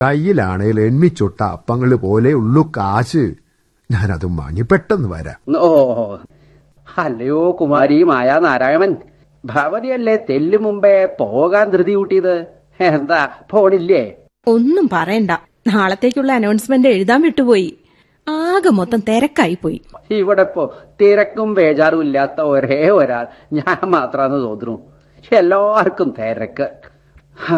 കയ്യിലാണേൽ എണ്ണിച്ചൊട്ട അപ്പങ്ങള് പോലെ ഉള്ളു കാശ് ഞാനത് വാങ്ങി പെട്ടെന്ന് വരാം ഓ അല്ലയോ കുമാരി മായാ നാരായണൻ ഭവതിയല്ലേ തെല്ലു മുമ്പേ പോകാൻ ധൃതി കൂട്ടിയത് എന്താ പോണില്ലേ ഒന്നും പറയണ്ട നാളത്തേക്കുള്ള അനൗൺസ്മെന്റ് എഴുതാൻ വിട്ടുപോയി ആകെ മൊത്തം തിരക്കായി പോയി ഇവിടെ ഇപ്പോ തിരക്കും ബേജാറും ഇല്ലാത്ത ഒരേ ഒരാൾ ഞാൻ മാത്രാന്ന് തോന്നുന്നു എല്ലാവർക്കും തിരക്ക് ഹാ,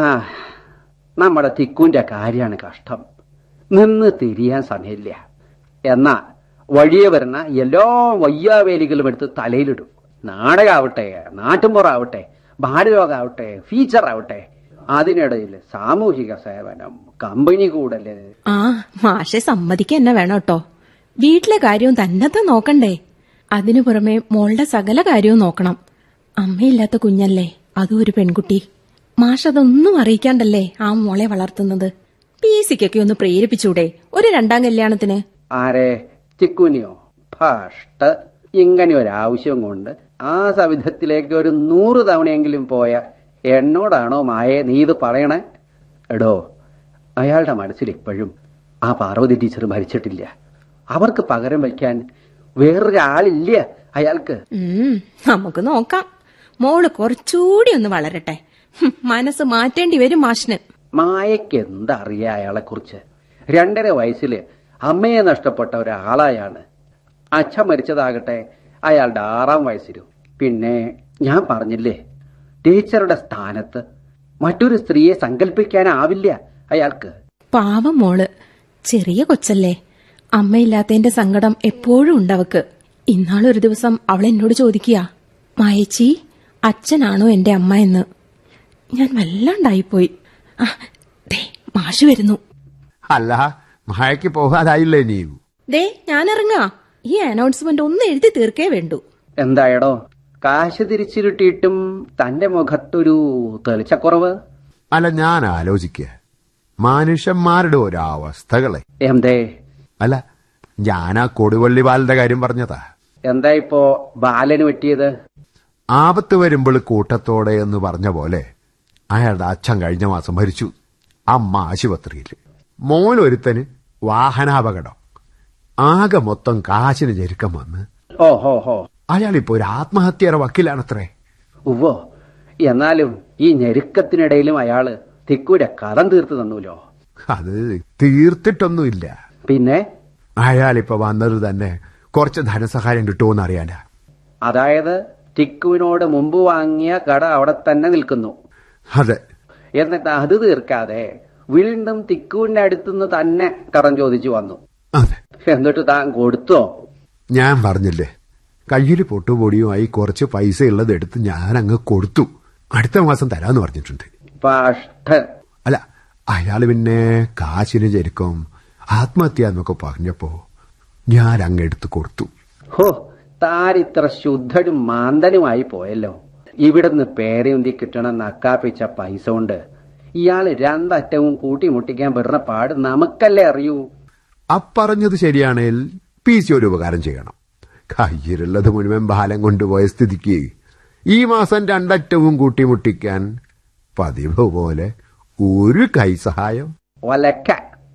നമ്മുടെ തിക്കുന്റെ കാര്യാണ് കഷ്ടം നിന്ന് തിരിയാൻ സമയമില്ല എന്നാ വഴിയെ വരുന്ന എല്ലാ വയ്യാവേലികളും എടുത്ത് തലയിലിടും നാടകമാവട്ടെ നാട്ടുമ്പുറാവട്ടെ ഭാരലോകമാവട്ടെ ഫീച്ചർ ആവട്ടെ അതിനിടയിൽ സാമൂഹിക സേവനം കമ്പനി കൂടല് ആ മാഷെ സമ്മതിക്കുക തന്നെ വേണം കേട്ടോ വീട്ടിലെ കാര്യവും തന്നത്തെ നോക്കണ്ടേ അതിനു പുറമെ മോളുടെ സകല കാര്യവും നോക്കണം അമ്മയില്ലാത്ത കുഞ്ഞല്ലേ അതും ഒരു പെൺകുട്ടി മാഷ് അതൊന്നും അറിയിക്കാണ്ടല്ലേ ആ മോളെ വളർത്തുന്നത് പി സിക്കൊക്കെ ഒന്ന് പ്രേരിപ്പിച്ചൂടെ ഒരു രണ്ടാം കല്യാണത്തിന് ആരെ ചിക്കുനിയോ ഭഷ്ട് ഇങ്ങനെ ഒരു ആവശ്യം കൊണ്ട് ആ സവിധത്തിലേക്ക് ഒരു നൂറ് തവണയെങ്കിലും പോയ എന്നോടാണോ മായെ നീ ഇത് പറയണേ എടോ അയാളുടെ മനസ്സിൽ ഇപ്പോഴും ആ പാർവതി ടീച്ചർ മരിച്ചിട്ടില്ല അവർക്ക് പകരം വയ്ക്കാൻ വേറൊരാളില്ല അയാൾക്ക് ഉം നമുക്ക് നോക്കാം മോള് കുറച്ചുകൂടി ഒന്ന് വളരട്ടെ ഹും, മനസ്സ് മാറ്റേണ്ടി വരും മാഷിന് മായയ്ക്ക് എന്തറിയാ അയാളെ കുറിച്ച് രണ്ടര വയസ്സില് അമ്മയെ നഷ്ടപ്പെട്ട ഒരാളായാണ് അച്ഛൻ മരിച്ചതാകട്ടെ അയാളുടെ ആറാം വയസ്സിലും പിന്നെ ഞാൻ പറഞ്ഞില്ലേ ടീച്ചറുടെ സ്ഥാനത്ത് മറ്റൊരു സ്ത്രീയെ സങ്കല്പിക്കാനാവില്ല അയാൾക്ക് പാവം മോള് ചെറിയ കൊച്ചല്ലേ അമ്മയില്ലാത്തതിന്റെ സങ്കടം എപ്പോഴും ഉണ്ടവക്ക് ഇന്നാളൊരു ദിവസം അവൾ എന്നോട് ചോദിക്കുക മായച്ചി അച്ഛനാണോ എന്റെ അമ്മ എന്ന് ഞാൻ വല്ലാണ്ടായിപ്പോയി ആ, ദേ മാഷ് വരുന്നു അല്ല മഴയ്ക്ക് പോകാതായില്ലേ നീയും ദേ ഞാൻ ഇറങ്ങാ ഈ അനൗൺസ്മെന്റ് ഒന്ന് എഴുതി തീർക്കേ വേണ്ടൂ എന്തായടോ കാശ് തിരിച്ചിരുട്ടിയിട്ടും തന്റെ മുഖത്തൊരു തെളിച്ചക്കുറവ് അല്ല ഞാൻ ആലോചിക്കുക മനുഷ്യന്മാരുടെ ഒരവസ്ഥകളെ എന്തേ അല്ല ഞാൻ ആ കൊടുവള്ളി ബാലന്റെ കാര്യം പറഞ്ഞതാ എന്താ ഇപ്പോ ബാലന് പറ്റിയത് ആപത്ത് വരുമ്പോൾ കൂട്ടത്തോടെ എന്ന് പറഞ്ഞ പോലെ അയാളുടെ അച്ഛൻ കഴിഞ്ഞ മാസം മരിച്ചു അമ്മ ആശുപത്രിയിൽ മോനൊരുത്തന് വാഹനാപകടം ആകെ മൊത്തം കാശിന് ഞെരുക്കം വന്ന് ഓ ഹോ ഹോ അയാളിപ്പോ ഒരു ആത്മഹത്യയുടെ വക്കീലാണത്രേ ഉവ്വോ എന്നാലും ഈ ഞെരുക്കത്തിനിടയിലും അയാള് തിക്കൂരെ കടം തീർത്തു തന്നൂലോ അത് തീർത്തിട്ടൊന്നുമില്ല പിന്നെ അയാളിപ്പോ വന്നത് തന്നെ കുറച്ച് ധനസഹായം കിട്ടുമെന്ന് അറിയാനാ അതായത് ടിക്കുവിനോട് മുമ്പ് വാങ്ങിയ കട അവിടെ തന്നെ നിൽക്കുന്നു അതെ എന്നിട്ട് അത് തീർക്കാതെ വീണ്ടും തിക്കുവിന്റെ അടുത്തുനിന്ന് തന്നെ കടം ചോദിച്ചു വന്നു അതെ എന്നിട്ട് താൻ കൊടുത്തോ ഞാൻ പറഞ്ഞില്ലേ കയ്യിൽ പൊട്ടുപൊടിയുമായി കുറച്ച് പൈസ ഉള്ളത് എടുത്ത് ഞാൻ അങ്ങ് കൊടുത്തു അടുത്ത മാസം തരാന്ന് പറഞ്ഞിട്ടുണ്ട് പാഷ്ട അല്ല അയാള് പിന്നെ കാശിന് ചെരുക്കം ആത്മഹത്യ എന്നൊക്കെ പറഞ്ഞപ്പോ ഞാൻ അങ്ങ് എടുത്ത് കൊടുത്തു ഹോ താൻ ഇത്ര ശുദ്ധനും മാന്തനുമായി പോയല്ലോ ഇവിടുന്ന് പേരയുന്തി കിട്ടണ നക്കാപ്പിച്ച പൈസ കൊണ്ട് ഇയാള് രണ്ടറ്റവും കൂട്ടിമുട്ടിക്കാൻ പെടുന്ന പാട് നമുക്കല്ലേ അറിയൂ അപ്പറഞ്ഞത് ശരിയാണേൽ പി സി ഒരു ഉപകാരം ചെയ്യണം കയ്യിലുള്ളത് മുഴുവൻ ബാലം കൊണ്ടുപോയ സ്ഥിതിക്ക് ഈ മാസം രണ്ടറ്റവും കൂട്ടിമുട്ടിക്കാൻ പതിവ് പോലെ ഒരു കൈസഹായം ഒലക്ക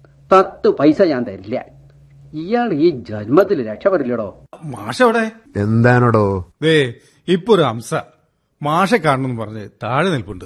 പത്ത് പൈസ ഞാൻ തരില്ല ഇയാൾ ഈ ജന്മത്തിൽ രക്ഷപ്പെടില്ലടോ മാഷ എവിടെ എന്താണോടോ ദേ ഇപ്പൊ ഒരു ഹംസ മാഷെ കാണണമെന്ന് പറഞ്ഞ് താഴെ നിൽപ്പുണ്ട്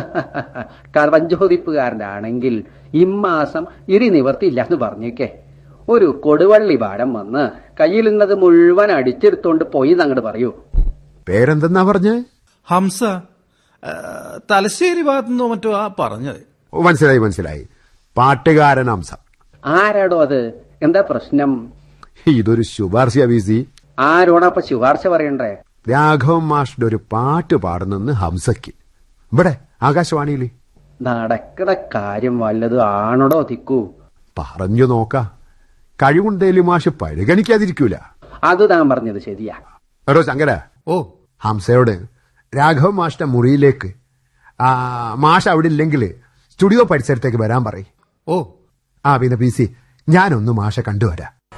കർവഞ്ചോദിപ്പുകാരൻ്റെ ആണെങ്കിൽ ഇമ്മാസം ഇരി നിവർത്തിയില്ല എന്ന് പറഞ്ഞേക്കേ ഒരു കൊടുവള്ളി പാടം വന്ന് കയ്യിലുള്ളത് മുഴുവൻ അടിച്ചെടുത്തോണ്ട് പോയി എന്നങ്ങോട്ട് പറയൂ പേരെന്തെന്നാ പറഞ്ഞ് ഹംസ ആ, തലശ്ശേരി ഭാഗത്തുനിന്നോ മറ്റോ ആ പറഞ്ഞത് ഓ, മനസ്സിലായി മനസ്സിലായി പാട്ടുകാരൻ അംസ ആരാടോ അത് എന്താ പ്രശ്നം ഇതൊരു ശുപാർശ വി സി ആരോടപ്പൊ ശുപാർശ പറയണ്ടേ രാഘവൻ മാഷിന്റെ ഒരു പാട്ട് പാടുന്നെന്ന് ഹംസയ്ക്ക് ഇവിടെ ആകാശവാണിയിൽ നടക്കണ കാര്യം വല്ലതും ആണോടോ തിക്കൂ പറഞ്ഞു നോക്ക കഴിവുണ്ടേലും മാഷ് പരിഗണിക്കാതിരിക്കൂല അത് താൻ പറഞ്ഞത് ശരിയാ എടോ ശങ്കര ഓ ഹംസയോട് രാഘവൻ മാഷിന്റെ മുറിയിലേക്ക് ആ മാഷ് അവിടെ ഇല്ലെങ്കിൽ സ്റ്റുഡിയോ പരിസരത്തേക്ക് വരാൻ പറയും ഓ ആ പിന്നെ പി സി ഞാനൊന്ന് മാഷെ കണ്ടുവരാം